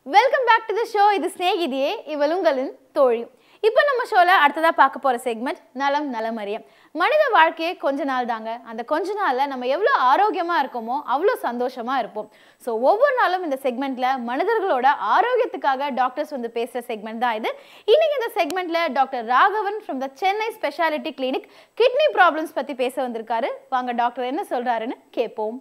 welcome back to the show இது ஸ்நேகிதியே இவள் உங்களின் தோழி இப்போ நம்ம ஷோல அடுத்ததா பார்க்க போற செக்மெண்ட் நலம் நலமறியம் மனித வாழ்க்கையே கொஞ்ச நாள் தாங்க அந்த கொஞ்ச நாள்ல நம்ம எவ்வளோ ஆரோக்கியமா இருக்கோமோ அவ்வளோ சந்தோஷமா இருப்போம் ஸோ ஒவ்வொரு நாளும் இந்த செக்மெண்ட்ல மனிதர்களோட ஆரோக்கியத்துக்காக டாக்டர்ஸ் வந்து பேசுற செக்மெண்ட் தான் இது இன்னைக்கு இந்த செக்மெண்ட்ல doctor Raghavan from the Chennai speciality clinic kidney problems பத்தி பேச வந்திருக்காரு வாங்க டாக்டர் என்ன சொல்றாருன்னு கேட்போம்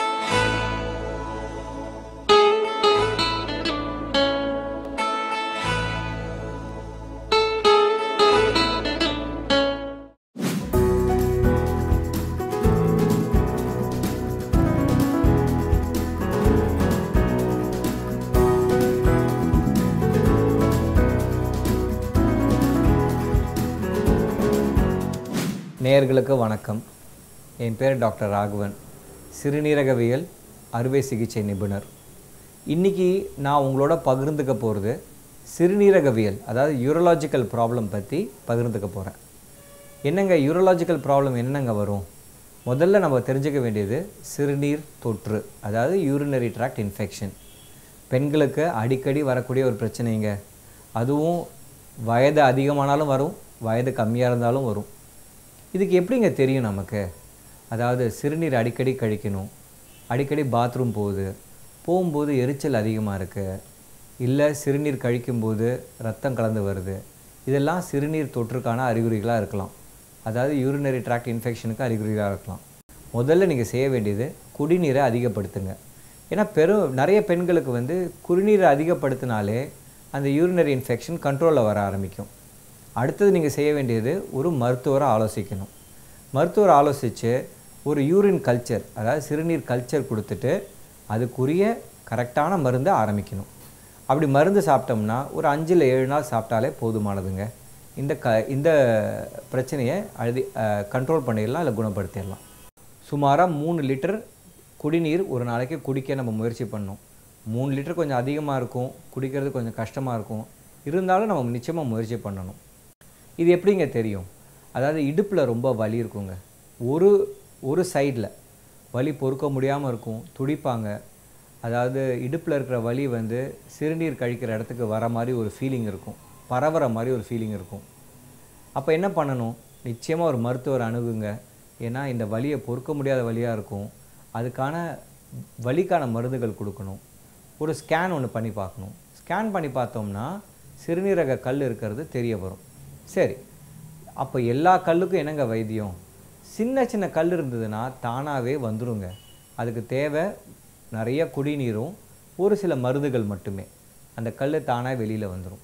நேயர்களுக்கு வணக்கம் என் பேர் டாக்டர் ராகவன் சிறுநீரகவியல் அறுவை சிகிச்சை நிபுணர் இன்றைக்கி நான் உங்களோட பகிர்ந்துக்க போகிறது சிறுநீரகவியல் அதாவது யூரலாஜிக்கல் ப்ராப்ளம் பற்றி பகிர்ந்துக்க போகிறேன் என்னங்க யூரலாஜிக்கல் ப்ராப்ளம் என்னங்க வரும் முதல்ல நம்ம தெரிஞ்சுக்க வேண்டியது சிறுநீர் தொற்று அதாவது யூரினரி ட்ராக்ட் இன்ஃபெக்ஷன் பெண்களுக்கு அடிக்கடி வரக்கூடிய ஒரு பிரச்சனைங்க அதுவும் வயது அதிகமானாலும் வரும் வயது கம்மியாக இருந்தாலும் வரும் இதுக்கு எப்படிங்க தெரியும் நமக்கு அதாவது சிறுநீர் அடிக்கடி கழிக்கணும் அடிக்கடி பாத்ரூம் போகுது போகும்போது எரிச்சல் அதிகமாக இருக்குது இல்லை சிறுநீர் கழிக்கும்போது ரத்தம் கலந்து வருது இதெல்லாம் சிறுநீர் தொற்றுக்கான அறிகுறிகளாக இருக்கலாம் அதாவது யூரினரி ட்ராக்ட் இன்ஃபெக்ஷனுக்கு அறிகுறிகளாக இருக்கலாம் முதல்ல நீங்கள் செய்ய வேண்டியது குடிநீரை அதிகப்படுத்துங்க ஏன்னா பெரும் நிறைய பெண்களுக்கு வந்து குடிநீரை அதிகப்படுத்தினாலே அந்த யூரினரி இன்ஃபெக்ஷன் கண்ட்ரோலில் வர ஆரம்பிக்கும் அடுத்தது நீங்கள் செய்ய வேண்டியது ஒரு மருத்துவரை ஆலோசிக்கணும் மருத்துவர் ஆலோசித்து ஒரு யூரின் கல்ச்சர் அதாவது சிறுநீர் கல்ச்சர் கொடுத்துட்டு அதுக்குரிய கரெக்டான மருந்தை ஆரம்பிக்கணும் அப்படி மருந்து சாப்பிட்டோம்னா ஒரு அஞ்சில் ஏழு நாள் சாப்பிட்டாலே போதுமானதுங்க இந்த க இந்த பிரச்சனையை அழுதி கண்ட்ரோல் பண்ணிடலாம் இல்லை குணப்படுத்திடலாம் சுமாராக மூணு லிட்டர் குடிநீர் ஒரு நாளைக்கு குடிக்க நம்ம முயற்சி பண்ணணும் மூணு லிட்டர் கொஞ்சம் அதிகமாக இருக்கும் குடிக்கிறது கொஞ்சம் கஷ்டமாக இருக்கும் இருந்தாலும் நம்ம நிச்சயமாக முயற்சி பண்ணணும் இது எப்படிங்க தெரியும் அதாவது இடுப்பில் ரொம்ப வலி இருக்குங்க ஒரு ஒரு சைடில் வலி பொறுக்க முடியாமல் இருக்கும் துடிப்பாங்க அதாவது இடுப்பில் இருக்கிற வலி வந்து சிறுநீர் கழிக்கிற இடத்துக்கு வர மாதிரி ஒரு ஃபீலிங் இருக்கும் பரவுற மாதிரி ஒரு ஃபீலிங் இருக்கும் அப்போ என்ன பண்ணணும் நிச்சயமாக ஒரு மருத்துவர் அணுகுங்க ஏன்னா இந்த வலியை பொறுக்க முடியாத வலியாக இருக்கும் அதுக்கான வலிக்கான மருந்துகள் கொடுக்கணும் ஒரு ஸ்கேன் ஒன்று பண்ணி பார்க்கணும் ஸ்கேன் பண்ணி பார்த்தோம்னா சிறுநீரக கல் இருக்கிறது தெரிய வரும் சரி அப்போ எல்லா கல்லுக்கும் என்னங்க வைத்தியம் சின்ன சின்ன கல் இருந்ததுன்னா தானாகவே வந்துருங்க அதுக்கு தேவை நிறைய குடிநீரும் ஒரு சில மருந்துகள் மட்டுமே அந்த கல் தானாக வெளியில் வந்துடும்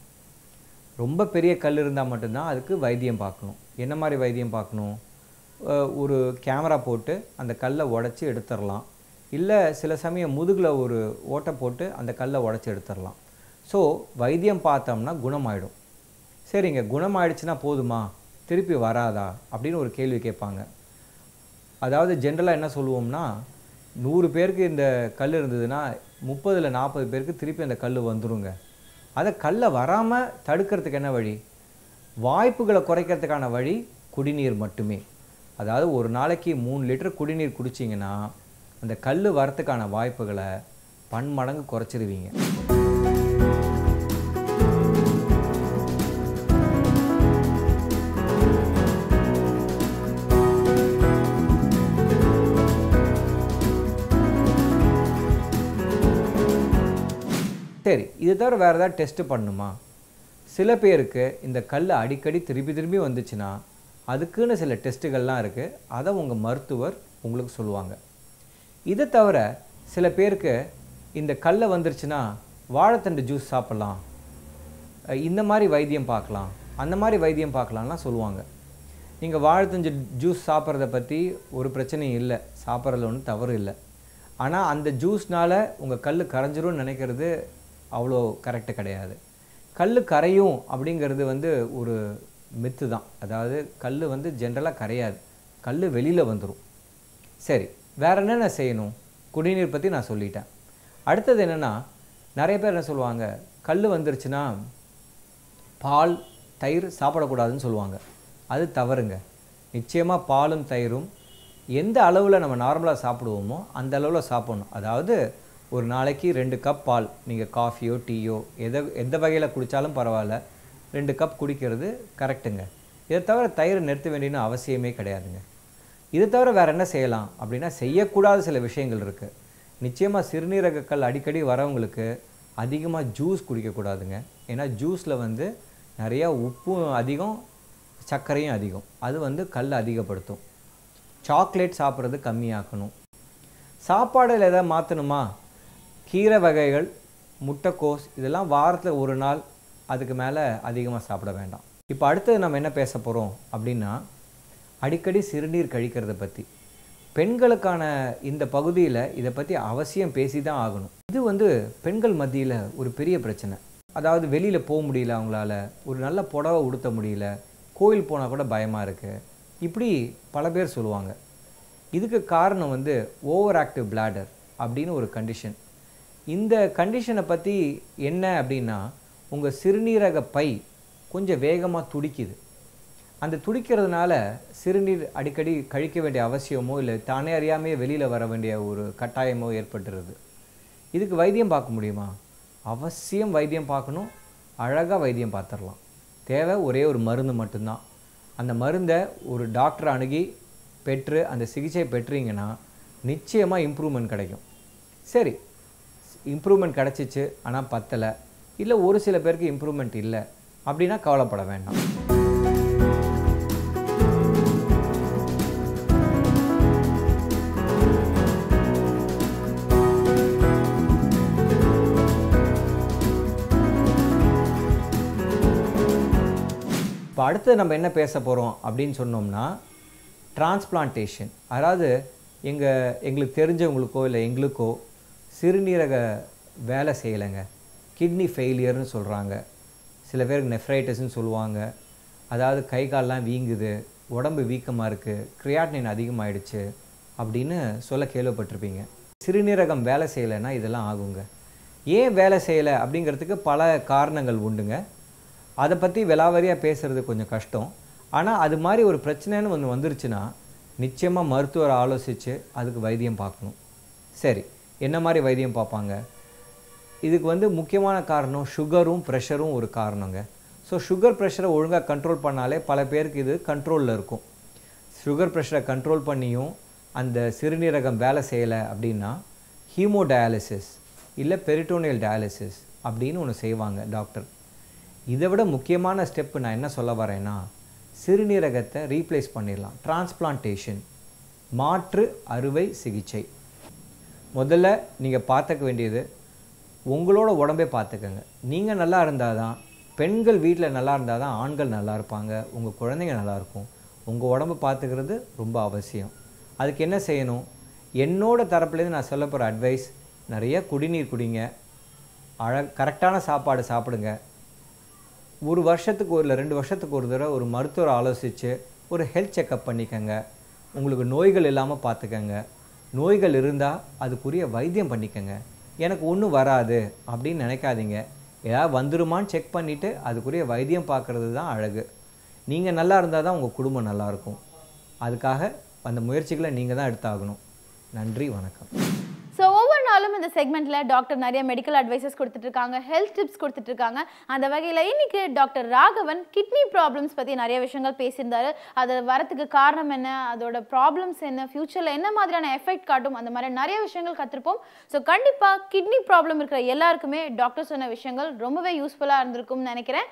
ரொம்ப பெரிய கல் இருந்தால் மட்டும்தான் அதுக்கு வைத்தியம் பார்க்கணும் என்ன மாதிரி வைத்தியம் பார்க்கணும் அஹ் ஒரு கேமரா போட்டு அந்த கல்லை உடச்சி எடுத்துடலாம் இல்லை சில சமயம் முதுகில் ஒரு ஓட்டை போட்டு அந்த கல்லை உடச்சி எடுத்துடலாம் ஸோ வைத்தியம் பார்த்தோம்னா குணமாயிடும் சரிங்க குணமாயிடுச்சுன்னா போதுமா திருப்பி வராதா அப்படின்னு ஒரு கேள்வி கேட்பாங்க அதாவது ஜென்ரலாக என்ன சொல்லுவோம்னா நூறு பேருக்கு இந்த கல் இருந்ததுன்னா முப்பதில் நாற்பது பேருக்கு திருப்பி அந்த கல் வந்துருங்க அதை கல்லை வராமல் தடுக்கிறதுக்கு என்ன வழி வாய்ப்புகளை குறைக்கிறதுக்கான வழி குடிநீர் மட்டுமே அதாவது ஒரு நாளைக்கு மூணு லிட்டர் குடிநீர் குடிச்சிங்கன்னா அந்த கல் வரத்துக்கான வாய்ப்புகளை பன்மடங்கு குறைச்சிருவீங்க சரி இது தவிர வேறு ஏதாவது டெஸ்ட்டு பண்ணணுமா சில பேருக்கு இந்த கல் அடிக்கடி திருப்பி திரும்பி வந்துச்சுன்னா அதுக்குன்னு சில டெஸ்ட்டுகள்லாம் இருக்குது அதை உங்கள் மருத்துவர் உங்களுக்கு சொல்லுவாங்க இதை தவிர சில பேருக்கு இந்த கல்லை வந்துருச்சுன்னா வாழைத்தண்டு ஜூஸ் சாப்பிட்லாம் அஹ் இந்த மாதிரி வைத்தியம் பார்க்கலாம் அந்த மாதிரி வைத்தியம் பார்க்கலாம்லாம் சொல்லுவாங்க நீங்கள் வாழைத்தஞ்சு ஜூஸ் சாப்பிட்றத பற்றி ஒரு பிரச்சனையும் இல்லை சாப்பிட்றதுல ஒன்றும் தவறு இல்லை ஆனால் அந்த ஜூஸ்னால் உங்கள் கல் கரைஞ்சிரும்னு நினைக்கிறது அவ்வளோ கரெக்டு கிடையாது கல் கரையும் அப்படிங்கிறது வந்து ஒரு மித்து தான் அதாவது கல் வந்து ஜென்ரலாக கரையாது கல் வெளியில் வந்துடும் சரி வேற என்னென்ன செய்யணும் குடிநீர் பற்றி நான் சொல்லிட்டேன் அடுத்தது என்னென்னா நிறைய பேர் என்ன சொல்லுவாங்க கல் வந்துருச்சுன்னா பால் தயிர் சாப்பிடக்கூடாதுன்னு சொல்லுவாங்க அது தவறுங்க நிச்சயமாக பாலும் தயிரும் எந்த அளவில் நம்ம நார்மலாக சாப்பிடுவோமோ அந்த அளவில் சாப்பிடணும் அதாவது ஒரு நாளைக்கு ரெண்டு கப் பால் நீங்கள் காஃபியோ டீயோ எதை எந்த வகையில் குடித்தாலும் பரவாயில்ல ரெண்டு கப் குடிக்கிறது கரெக்டுங்க இதை தவிர தயிர் நிறுத்த வேண்டியன்னு அவசியமே கிடையாதுங்க இதை தவிர வேறு என்ன செய்யலாம் அப்படின்னா செய்யக்கூடாத சில விஷயங்கள் இருக்குது நிச்சயமாக சிறுநீரகக்கல் அடிக்கடி வரவங்களுக்கு அதிகமாக ஜூஸ் குடிக்கக்கூடாதுங்க ஏன்னா ஜூஸில் வந்து நிறையா உப்பும் அதிகம் சர்க்கரையும் அதிகம் அது வந்து கல் அதிகப்படுத்தும் சாக்லேட் சாப்பிட்றது கம்மியாக்கணும் சாப்பாடில் எதாவது மாற்றணுமா கீரை வகைகள் முட்டைக்கோஸ் இதெல்லாம் வாரத்தில் ஒரு நாள் அதுக்கு மேலே அதிகமாக சாப்பிட வேண்டாம் இப்போ அடுத்தது நம்ம என்ன பேச போகிறோம் அப்படின்னா அடிக்கடி சிறுநீர் கழிக்கிறத பற்றி பெண்களுக்கான இந்த பகுதியில் இதை பற்றி அவசியம் பேசி தான் ஆகணும் இது வந்து பெண்கள் மத்தியில் ஒரு பெரிய பிரச்சனை அதாவது வெளியில் போக முடியல அவங்களால ஒரு நல்ல புடவை உடுத்த முடியல கோயில் போனால் கூட பயமாக இருக்குது இப்படி பல பேர் சொல்லுவாங்க இதுக்கு காரணம் வந்து ஓவர் ஆக்டிவ் பிளாடர் அப்படின்னு ஒரு கண்டிஷன் இந்த கண்டிஷனை பற்றி என்ன அப்படின்னா உங்கள் சிறுநீரக பை கொஞ்சம் வேகமாக துடிக்குது அந்த துடிக்கிறதுனால சிறுநீர் அடிக்கடி கழிக்க வேண்டிய அவசியமோ இல்லை தானே அறியாமையே வெளியில் வர வேண்டிய ஒரு கட்டாயமோ ஏற்பட்டுருது இதுக்கு வைத்தியம் பார்க்க முடியுமா அவசியம் வைத்தியம் பார்க்கணும் அழகாக வைத்தியம் பார்த்துடலாம் தேவை ஒரே ஒரு மருந்து மட்டும்தான் அந்த மருந்தை ஒரு டாக்டர் அணுகி பெற்று அந்த சிகிச்சை பெற்றீங்கன்னா நிச்சயமாக இம்ப்ரூவ்மெண்ட் கிடைக்கும் சரி இம்ப்ரூவ்மெண்ட் கிடச்சிச்சு ஆனால் பத்தலை இல்லை ஒரு சில பேருக்கு இம்ப்ரூவ்மெண்ட் இல்லை அப்படின்னா கவலைப்பட வேண்டாம் இப்போ அடுத்து நம்ம என்ன பேச போகிறோம் அப்படின்னு சொன்னோம்னா டிரான்ஸ்பிளான்டேஷன் அதாவது எங்கள் எங்களுக்கு தெரிஞ்சவங்களுக்கோ இல்லை எங்களுக்கோ சிறுநீரக வேலை செய்யலைங்க கிட்னி ஃபெயிலியர்னு சொல்கிறாங்க சில பேருக்கு நெஃப்ரைட்டிஸ்னு சொல்லுவாங்க அதாவது கை கால்லாம் வீங்குது உடம்பு வீக்கமாக இருக்குது கிரியாட்டினின் அதிகமாயிடுச்சு அப்படின்னு சொல்ல கேள்விப்பட்டிருப்பீங்க சிறுநீரகம் வேலை செய்யலைன்னா இதெல்லாம் ஆகுங்க ஏன் வேலை செய்யலை அப்படிங்கிறதுக்கு பல காரணங்கள் உண்டுங்க அதை பற்றி விலாவரியாக பேசுகிறது கொஞ்சம் கஷ்டம் ஆனால் அது மாதிரி ஒரு பிரச்சனைன்னு ஒன்று வந்துருச்சுன்னா நிச்சயமாக மருத்துவரை ஆலோசித்து அதுக்கு வைத்தியம் பார்க்கணும் சரி என்ன மாதிரி வைத்தியம் பார்ப்பாங்க இதுக்கு வந்து முக்கியமான காரணம் சுகரும் ப்ரெஷரும் ஒரு காரணங்க ஸோ சுகர் ப்ரெஷரை ஒழுங்காக கண்ட்ரோல் பண்ணாலே பல பேருக்கு இது கண்ட்ரோலில் இருக்கும் சுகர் ப்ரெஷரை கண்ட்ரோல் பண்ணியும் அந்த சிறுநீரகம் வேலை செய்யலை அப்படின்னா ஹீமோ டயாலிசிஸ் இல்லை பெரிட்டோனியல் டயாலிசிஸ் அப்படின்னு ஒன்று செய்வாங்க டாக்டர் இதை விட முக்கியமான ஸ்டெப்பு நான் என்ன சொல்ல வரேன்னா சிறுநீரகத்தை ரீப்ளேஸ் பண்ணிடலாம் டிரான்ஸ்பிளான்டேஷன் மாற்று அறுவை சிகிச்சை முதல்ல நீங்கள் பார்த்துக்க வேண்டியது உங்களோட உடம்பே பார்த்துக்கங்க நீங்கள் நல்லா இருந்தால் தான் பெண்கள் வீட்டில் நல்லா இருந்தால் தான் ஆண்கள் நல்லா இருப்பாங்க உங்கள் குழந்தைங்க நல்லா இருக்கும் உங்கள் உடம்பை பார்த்துக்கிறது ரொம்ப அவசியம் அதுக்கு என்ன செய்யணும் என்னோட தரப்புலேருந்து நான் சொல்ல போகிற அட்வைஸ் நிறைய குடிநீர் குடிங்க அழ கரெக்டான சாப்பாடு சாப்பிடுங்க ஒரு வருஷத்துக்கு ஒரு இல்லை ரெண்டு வருஷத்துக்கு ஒரு தடவை ஒரு மருத்துவரை ஆலோசித்து ஒரு ஹெல்த் செக்கப் பண்ணிக்கங்க உங்களுக்கு நோய்கள் இல்லாமல் பார்த்துக்கங்க நோய்கள் இருந்தால் அதுக்குரிய வைத்தியம் பண்ணிக்கங்க எனக்கு ஒன்றும் வராது அப்படின்னு நினைக்காதீங்க ஏதாவது வந்துருமான்னு செக் பண்ணிவிட்டு அதுக்குரிய வைத்தியம் பார்க்குறது தான் அழகு நீங்கள் நல்லா இருந்தால் தான் உங்கள் குடும்பம் நல்லாயிருக்கும் அதுக்காக அந்த முயற்சிகளை நீங்கள் தான் எடுத்தாகணும் நன்றி வணக்கம் ஸோ ஒவ்வொரு நாளும் இந்த செக்மெண்ட்ல டாக்டர் நிறைய மெடிக்கல் அட்வைசஸ் கொடுத்துட்டு இருக்காங்க ஹெல்த் டிப்ஸ் கொடுத்துட்டு இருக்காங்க அந்த வகையில் இன்னைக்கு டாக்டர் ராகவன் கிட்னி ப்ராப்ளம்ஸ் பற்றி நிறைய விஷயங்கள் பேசியிருந்தாரு அது வரத்துக்கு காரணம் என்ன அதோட ப்ராப்ளம்ஸ் என்ன ஃபியூச்சரில் என்ன மாதிரியான எஃபெக்ட் காட்டும் அந்த மாதிரி நிறைய விஷயங்கள் கற்றுருப்போம் ஸோ கண்டிப்பாக கிட்னி ப்ராப்ளம் இருக்கிற எல்லாருக்குமே டாக்டர் சொன்ன விஷயங்கள் ரொம்பவே யூஸ்ஃபுல்லாக இருந்திருக்கும்னு நினைக்கிறேன்